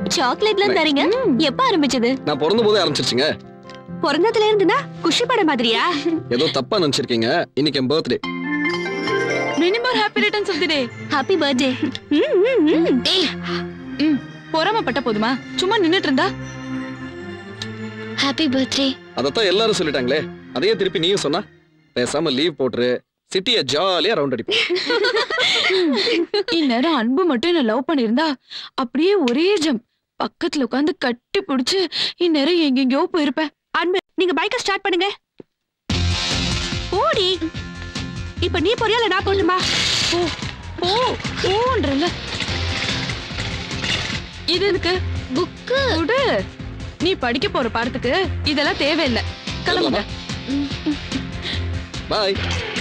சாக்லேட்லாம் தரீங்க எப்ப ஆரம்பிச்சது நான் பிறந்த போதே ஆரம்பிச்சிருச்சுங்க பிறந்ததுல இருந்துனா குஷி பட மாதிரியா ஏதோ தப்பா நினைச்சிருக்கீங்க இன்னைக்கு என் birthday many more happy returns of the day happy birthday ம் பொறாமப்பட்ட போதுமா சும்மா நின்னுட்டு இருந்தா ஹாப்பி பர்த்டே அதத்தான் எல்லாரும் சொல்லிட்டாங்களே அதையே திருப்பி நீயும் சொன்னா பேசாம லீவ் போட்டுரு சிட்டிய ஜாலியா ரவுண்ட் அடிப்போம் இந்நேரம் அன்பு மட்டும் என்ன லவ் பண்ணிருந்தா அப்படியே ஒரே ஜம்ப் பக்கத்துல உட்காந்து கட்டி பிடிச்சு இந்நேரம் எங்கெங்கயோ போயிருப்பேன் அன்பு நீங்க பைக்க ஸ்டார்ட் பண்ணுங்க ஓடி இப்ப நீ போறியா இல்ல நான் போட்டுமா போ போ போன்றல இது எதுக்கு புக்கு விடு நீ படிக்க போற பாடத்துக்கு இதெல்லாம் தேவையில்லை கிளம்புங்க பாய்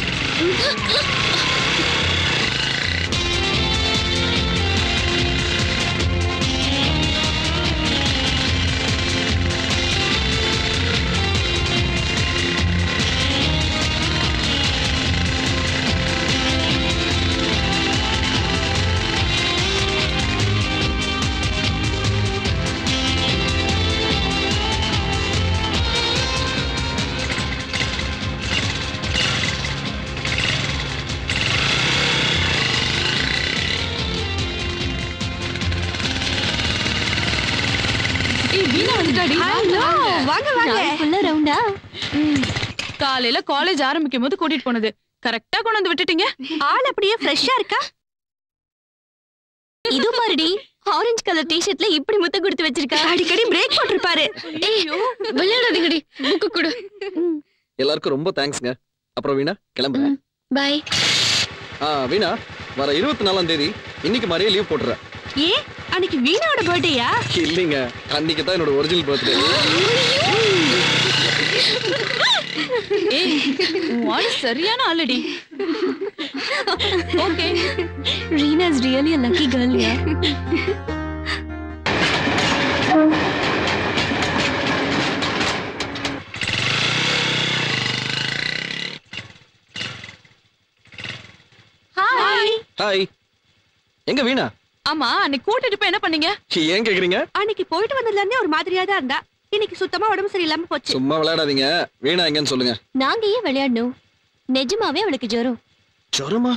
ஏய் வீணா வந்துட்டாடி வாங்க வாங்க ஃபுல்லா ரவுண்டா ம். காலையில காலேஜ் ஆரம்பிக்கும் போது கூட்டிட்டு போனது கரெக்டா கொண்டு வந்து விட்டுட்டீங்க ஆள் அப்படியே ஃப்ரெஷ்ஷா இருக்கா இது பாருடி ஆரஞ்சு கலர் டி-ஷர்ட்ல இப்படி முத்த கொடுத்து வச்சிருக்கா அடிக்கடி பிரேக் போட்டிருப்பாரு விளையாடாதீங்கடி புக்கு கொடு எல்லாருக்கும் ரொம்ப தேங்க்ஸ்ங்க அப்புறம் வீணா கிளம்புறேன் பை ஆ வீணா வர இருபத்தி நாலாம் தேதி இன்னைக்கு மாதிரியே லீவ் போட்டுறேன் ஏ அன்னைக்கு வீணாவோட பர்த்டேயா இல்லைங்க அன்னைக்கு தான் என்னோட ஒரிஜினல் பர்த்டே ஏய் உன் ஆளு சரியான ஆளுடி okay Reena is really a lucky girl yeah hi hi எங்க வீணா ஆமா அன்னைக்கு கூட்டிட்டு போய் என்ன பண்ணீங்க ஏன் கேக்குறீங்க அன்னைக்கு போயிட்டு வந்ததுல இருந்தே ஒரு மாதிரியா தான் இருந்தா இன்னைக்கு சுத்தமா உடம்பு சரியில்லாம போச்சு சும்மா விளையாடாதீங்க வீணா எங்கன்னு சொல்லுங்க நாங்க ஏன் விளையாடணும் நிஜமாவே அவளுக்கு ஜுரம் ஜுரமா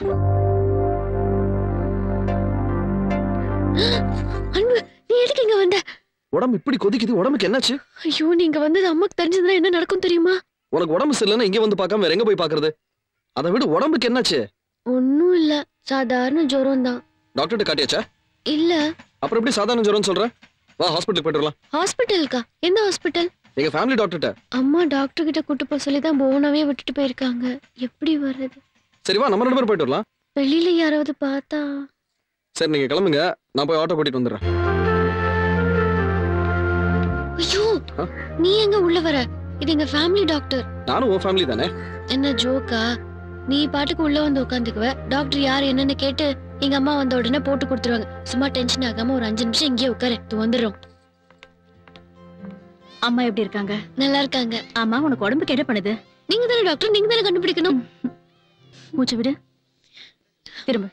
அன்பு நீ எதுக்கு இங்க வந்த உடம்பு இப்படி கொதிக்குது உடம்புக்கு என்னாச்சு ஐயோ நீங்க வந்தது அம்மாக்கு தெரிஞ்சதுன்னா என்ன நடக்கும் தெரியுமா உனக்கு உடம்பு சரியில்லைன்னா இங்க வந்து பார்க்காம வேற எங்க போய் பாக்குறது அதை விட உடம்புக்கு என்னாச்சு ஒன்னும் இல்ல சாதாரண ஜுரம் தான் டாக்டர்கிட்ட காட்டியாச்சா இல்ல அப்புறம் எப்படி சாதாரண ஜுரம்னு சொல்ற வா ஹாஸ்பிட்டல் போயிட்டு வரலாம் ஹாஸ்பிட்டலுக்கா எந்த ஹாஸ்பிட்டல் எங்க ஃபேமிலி டாக்டர்கிட்ட அம்மா டாக்டர் கிட்ட கூட்டு போக சொல்லி தான் போனாவே விட்டுட்டு போயிருக்காங்க எப்படி வர்றது சரி வா நம்ம ரெண்டு பேரும் போயிட்டு வரலாம் வெளியில யாராவது பார்த்தா சரி நீங்க கிளம்புங்க நான் போய் ஆட்டோ கூட்டிட்டு வந்துடுறேன் ஐயோ ஆ? நீ எங்க உள்ள வர இது எங்க ஃபேமிலி டாக்டர் நானும் உன் ஃபேமிலி தானே என்ன ஜோக்கா நீ பாட்டுக்கு உள்ள வந்து உட்காந்துக்குவ டாக்டர் யார் என்னன்னு கேட்டு எங்க அம்மா வந்த உடனே போட்டு கொடுத்துருவாங்க சும்மா டென்ஷன் ஆகாம ஒரு அஞ்சு நிமிஷம் இங்கேயே உட்காரு இது வந்துடும் அம்மா எப்படி இருக்காங்க நல்லா இருக்காங்க அம்மா உனக்கு உடம்புக்கு என்ன பண்ணுது நீங்க தானே டாக்டர் நீங்க தானே கண்டுபிடிக்கணும் மூச்சு விடு திரும்ப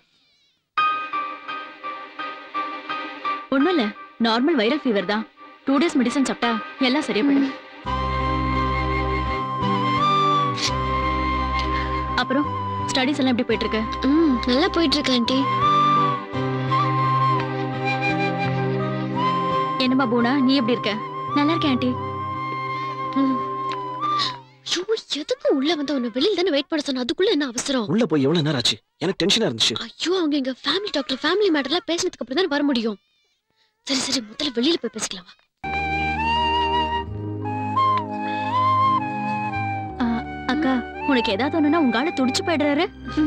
ஒண்ணும் இல்ல நார்மல் வைரல் ஃபீவர் தான் டூ டேஸ் மெடிசன் சாப்பிட்டா எல்லாம் சரியா போயிடும் அப்புறம் ஸ்டடீஸ் எல்லாம் எப்படி போயிட்டு இருக்கு ம் நல்லா போயிட்டு இருக்கு ஆண்டி என்னம்மா பூனா நீ எப்படி இருக்க நல்லா இருக்கேன் ஆண்டி ஐயோ எதுக்கு உள்ள வந்து உன்னை வெளியில தானே வெயிட் பண்ண சொன்ன அதுக்குள்ள என்ன அவசரம் உள்ள போய் எவ்வளவு நேரம் ஆச்சு எனக்கு டென்ஷனா இருந்துச்சு ஐயோ அவங்க எங்க ஃபேமிலி டாக்டர் ஃபேமிலி மேட்டர்லாம் பேசினதுக்கு அப்புறம் தானே வர முடியும் சரி சரி முதல்ல வெளியில போய் பேசிக்கலாம் வா. ஆ, அக்கா உனக்கு ஏதாவது ஒண்ணுனா உங்க ஆளு துடிச்சு போயிடுறாரு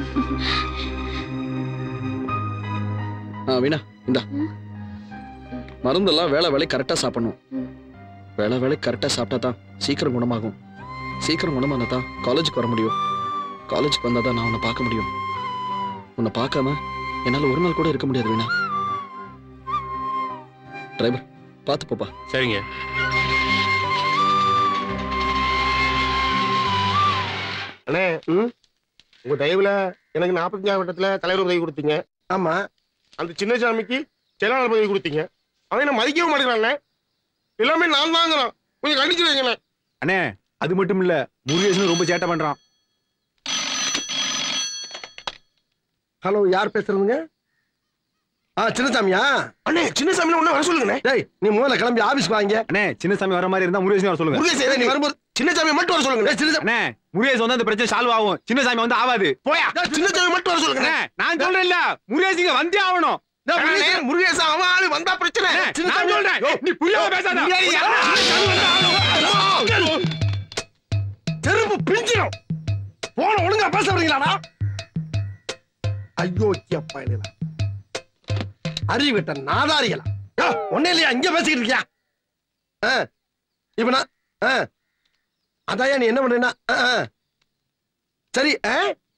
ஆ வீணா இந்தா ம். மருந்தெல்லாம் வேலை வேலை கரெக்டா சாப்பிடணும் ம். வேலை வேலை கரெக்டா சாப்பிட்டா தான் சீக்கிரம் குணமாகும் சீக்கிரம் குணமானா தான் காலேஜுக்கு வர முடியும் காலேஜுக்கு வந்தா தான் நான் உன்னை பார்க்க முடியும் உன்னை பார்க்காம என்னால ஒரு நாள் கூட இருக்க முடியாது வீணா டிரைவர் பார்த்து போப்பா சரிங்க அண்ணே உங்க தயவுல எனக்கு நாற்பத்தஞ்சாம் வட்டத்துல தலைவர் பதவி கொடுத்தீங்க ஆமா அந்த சின்னசாமிக்கு செயலாளர் பதவி கொடுத்தீங்க அவன் என்ன மதிக்கவே மாட்டேங்கிறான் எல்லாமே நான் தாங்கிறான் கொஞ்சம் கண்டிச்சு வைங்களேன் அண்ணே அது மட்டும் இல்ல முருகேசன் ரொம்ப சேட்டை பண்றான் ஹலோ யார் பேசுறதுங்க ஆ சின்னசாமியா அண்ணே சின்ன சாமியில ஒண்ணு வர சொல்லுங்கண்ணே டேய் நீ முதல்ல கிளம்பி ஆபீஸ்க்கு வாங்க அண்ணே சின்ன சாமி வர மாதிரி இருந்தா முருகேசன் வர சொல்லுங்க முருகேசன் நீ நீ வரும்போது சின்ன சாமி மட்டும் வர சொல்லுங்க டேய், சின்னசாமி அண்ணே முருகேசன் வந்து அந்த பிரச்சனை சால்வ் ஆகும் சின்ன சாமி வந்து ஆகாது போயா சின்ன சாமி மட்டும் வர சொல்லுங்க அண்ணே நான் சொல்றேன் இல்ல முருகேசிங்க வந்தே ஆகணும் டேய், முருகேசன், முருகேசன் அவன் ஆளு வந்தா பிரச்சனை அண்ணே, சின்ன நான் சாமி. சொல்றேன் யோ, நீ புரியாம பேசாத முருகேசன் யாரு? செருப்பு பிஞ்சிடும் போன ஒழுங்கா பேச வரீங்களாடா ஐயோ அப்பா இல்லையா அறிவிட்ட நாதாரிகளா யோ, ஒண்ணே இல்லையா இங்க பேசிக்கிட்டு இருக்கியா ஆ, இப்ப நான் ஆ, அதாயா நீ என்ன பண்றேன்னா ஆ, ஆ. சரி ஆ?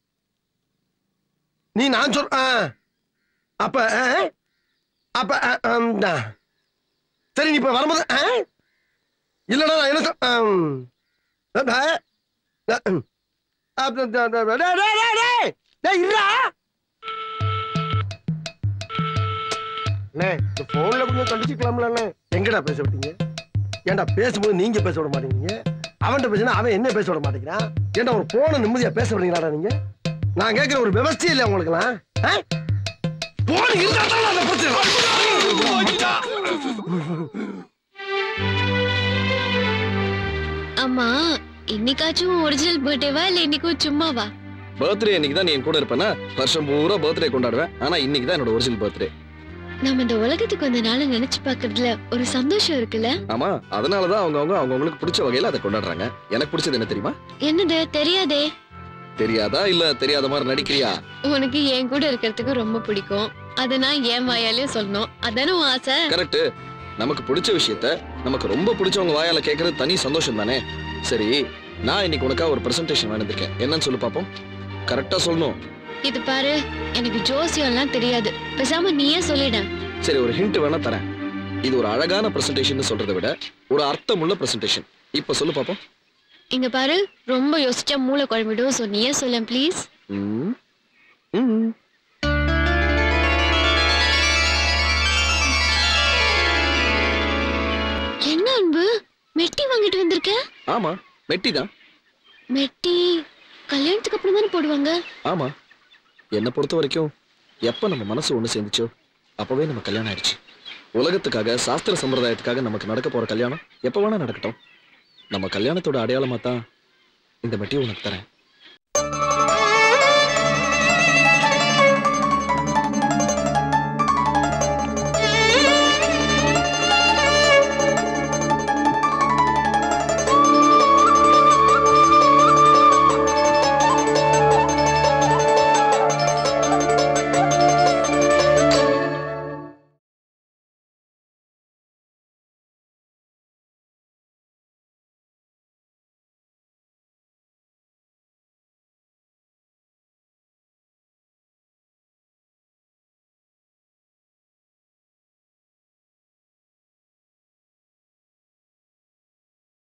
நீ நான் சொல் ஆ. அப்ப ஆ? அப்ப ஆ, ஆம், ஆ. சரி நீ இப்ப வரும்போது ஆ? இல்லடா நான் என்ன சொல் ஆம். அப்ப, அ, ம். அப்ப, ட, ட, ட, டேய், டேய், டேய், டேய். டேய், இருடா. அண்ணே இந்த போன்ல கொஞ்சம் கண்டிச்சுக்கலாம்ல அண்ணே எங்கடா பேச விட்டீங்க ஏன்டா பேசும்போது நீங்க பேச விட மாட்டேங்கிறீங்க அவன்கிட்ட பேசினா அவன் என்ன பேச விட மாட்டேங்கிறான் ஏன்டா ஒரு போன நிம்மதியா பேச விடுறீங்களாடா நீங்க நான் கேட்கிற ஒரு விவசாயம் இல்லையா உங்களுக்குலாம் போன் இருந்தா தான் அந்த பிரச்சனை அம்மா இன்னைக்காச்சும் ஒரிஜினல் பர்த்டேவா இல்ல இன்னைக்கும் சும்மாவா பர்த்டே இன்னைக்கு தான் நீ என் கூட இருப்பேனா வருஷம் பூரா பர்த்டே கொண்டாடுவேன் ஆனா இன்னைக்கு தான் என்னோட ஒரிஜினல் பர்த்டே நம்ம இந்த உலகத்துக்கு வந்த நாள நினைச்சு பாக்குறதுல ஒரு சந்தோஷம் இருக்குல்ல ஆமா அதனாலதான் அவங்கவங்க அவங்கவங்களுக்கு பிடிச்ச வகையில அதை கொண்டாடுறாங்க எனக்கு பிடிச்சது என்ன தெரியுமா என்னது தெரியாதே தெரியாதா இல்ல தெரியாத மாதிரி நடிக்கிறியா உனக்கு என் கூட இருக்கிறதுக்கு ரொம்ப பிடிக்கும் அதை நான் என் வாயாலே சொல்லணும் அதானே உன் ஆசை கரெக்ட் நமக்கு பிடிச்ச விஷயத்த நமக்கு ரொம்ப பிடிச்சவங்க வாயால கேட்கறது தனி சந்தோஷம் தானே சரி நான் இன்னைக்கு உனக்கா ஒரு பிரசன்டேஷன் வேண்டியிருக்கேன் என்னன்னு சொல்லு பாப்போம் கரெக்டா சொல்லணும் இது பாரு எனக்கு ஜோசியம்லாம் தெரியாது பேசாம நீயே சொல்லிட சரி ஒரு ஹிண்ட் வேணா தரேன் இது ஒரு அழகான பிரசன்டேஷன் சொல்றதை விட ஒரு அர்த்தமுள்ள பிரசன்டேஷன் இப்ப சொல்லு பாப்போம் இங்க பாரு ரொம்ப யோசிச்சா மூளை குழம்பிடும் சோ நீயே சொல்ல ப்ளீஸ் ம். ம். என்ன அன்பு மெட்டி வாங்கிட்டு வந்திருக்க ஆமா மெட்டி தான் மெட்டி கல்யாணத்துக்கு அப்புறம் தானே போடுவாங்க ஆமா என்னை பொறுத்த வரைக்கும் எப்ப நம்ம மனசு ஒண்ணு சேர்ந்துச்சோ அப்பவே நம்ம கல்யாணம் ஆயிடுச்சு உலகத்துக்காக சாஸ்திர சம்பிரதாயத்துக்காக நமக்கு நடக்க போற கல்யாணம் எப்ப வேணா நடக்கட்டும் நம்ம கல்யாணத்தோட அடையாளமா தான் இந்த மெட்டியை உனக்கு தரேன்